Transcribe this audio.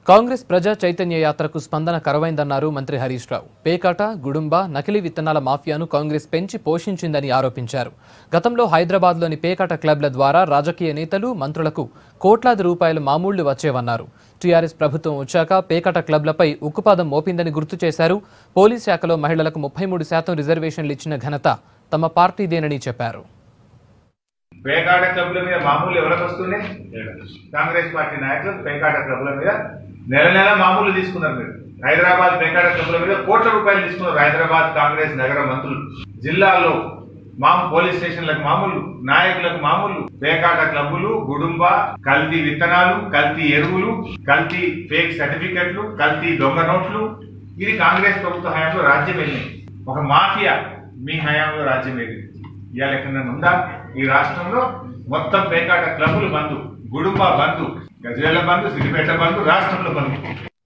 కాంగ్రెస్ ప్రజా చైతన్య యాత్రకు స్పందన కరువైందన్నారు మంత్రి హరీష్ రావు పేకాట గుడుంబ నకిలీ విత్తనాల మాఫియాను కాంగ్రెస్ పెంచి పోషించిందని ఆరోపించారు గతంలో హైదరాబాద్లోని పేకాట క్లబ్ల ద్వారా రాజకీయ నేతలు మంత్రులకు కోట్లాది రూపాయల మామూళ్లు వచ్చేవన్నారు టీఆర్ఎస్ ప్రభుత్వం వచ్చాక పేకాట క్లబ్లపై ఉక్కుపాదం మోపిందని గుర్తు చేశారు పోలీస్ శాఖలో మహిళలకు ముప్పై మూడు శాతం రిజర్వేషన్లు ఇచ్చిన ఘనత తమ పార్టీదేనని చెప్పారు పేకాట క్లబ్ల మీద మామూలు ఎవరికి వస్తున్నాయి కాంగ్రెస్ పార్టీ నాయకులు పేకాట క్లబ్ల మీద నెల నెల మామూలు తీసుకున్నారు మీరు హైదరాబాద్ పేకాట క్లబ్ల మీద కోట్ల రూపాయలు తీసుకున్నారు హైదరాబాద్ కాంగ్రెస్ నగర మంత్రులు జిల్లాల్లో మాము పోలీస్ స్టేషన్లకు మామూలు నాయకులకు మామూలు పేకాట క్లబ్బులు గుడుంబ కల్తీ విత్తనాలు కల్తీ ఎరువులు కల్తీ ఫేక్ సర్టిఫికెట్లు కల్తీ దొంగ నోట్లు ఇది కాంగ్రెస్ ప్రభుత్వ హయాంలో రాజ్యం వెళ్ళింది ఒక మాఫియా మీ హయాంలో రాజ్యం వెళ్ళింది ఇవాళ ఎక్కడైనా ఉందా ఈ రాష్ట్రంలో మొత్తం పేకాట క్లబ్బులు బంధు గుడుంబ బంధు గజవేల బంధు సిద్దిపేట బంధు రాష్ట్రంలో బంధు